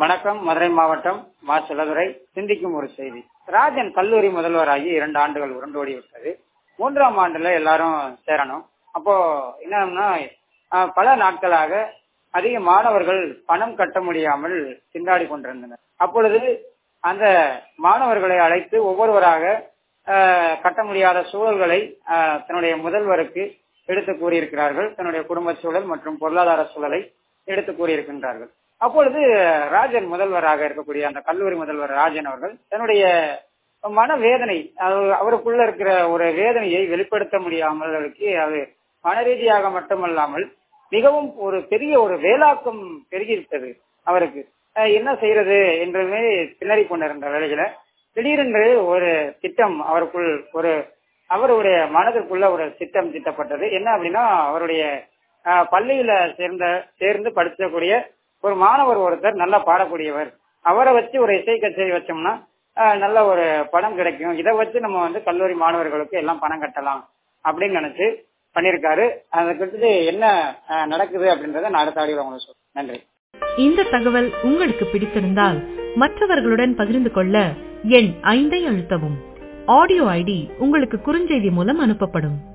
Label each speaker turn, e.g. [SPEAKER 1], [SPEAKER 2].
[SPEAKER 1] வணக்கம் மதுரை மாவட்டம் மா செல்லதுரை சிந்திக்கும் ஒரு செய்தி ராஜன் கல்லூரி முதல்வராகி இரண்டு ஆண்டுகள் உருண்டோடி விட்டது மூன்றாம் ஆண்டுல எல்லாரும் சேரணும் அப்போ என்னன்னா ஆஹ், பல நாட்களாக அதிக மாணவர்கள் பணம் கட்ட முடியாமல் திண்டாடி கொண்டிருந்தனர் அப்பொழுது அந்த மாணவர்களை அழைத்து ஒவ்வொருவராக ஆஹ், கட்ட முடியாத சூழல்களை ஆஹ், தன்னுடைய முதல்வருக்கு எடுத்து கூறியிருக்கிறார்கள் தன்னுடைய குடும்ப சூழல் மற்றும் பொருளாதார சூழலை எடுத்து கூறியிருக்கின்றார்கள் அப்பொழுது ராஜன் முதல்வராக இருக்கக்கூடிய அந்த கல்லூரி முதல்வர் ராஜன் அவர்கள் தன்னுடைய மன வேதனை அது- அவருக்குள்ள இருக்கிற ஒரு வேதனையை வெளிப்படுத்த முடியாமலுக்கு அது மன ரீதியாக மட்டுமல்லாமல் மிகவும் ஒரு பெரிய ஒரு வேலாக்கம் பெருகிவிட்டது அவருக்கு அஹ் என்ன செய்யறது என்றுமே திணறி கொண்டிருந்த வேளையில திடீரென்று ஒரு திட்டம் அவருக்குள் ஒரு அவருடைய மனதிற்குள்ள ஒரு திட்டம் திட்டப்பட்டது என்ன அப்படின்னா அவருடைய அஹ், பள்ளியில சேர்ந்த சேர்ந்து படிக்கக்கூடிய ஒரு மாணவர் ஒருத்தர் நல்லா பாடக்கூடியவர் அவரை வச்சு ஒரு இசை கச்சேரி வச்சோம்னா அஹ், நல்ல ஒரு பணம் கிடைக்கும் இதை வச்சு நம்ம வந்து கல்லூரி மாணவர்களுக்கு எல்லாம் பணம் கட்டலாம் அப்படின்னு நினைச்சு பண்ணியிருக்காரு அதுக்கு என்ன அஹ், நடக்குது அப்படின்றத நான் அடுத்த ஆடியோல உங்களுக்கு சொல்றேன் நன்றி
[SPEAKER 2] இந்த தகவல் உங்களுக்கு பிடித்திருந்தால் மற்றவர்களுடன் பகிர்ந்து கொள்ள எண் ஐந்தை அழுத்தவும் ஆடியோ ஐடி உங்களுக்கு குறுஞ்செய்தி மூலம் அனுப்பப்படும்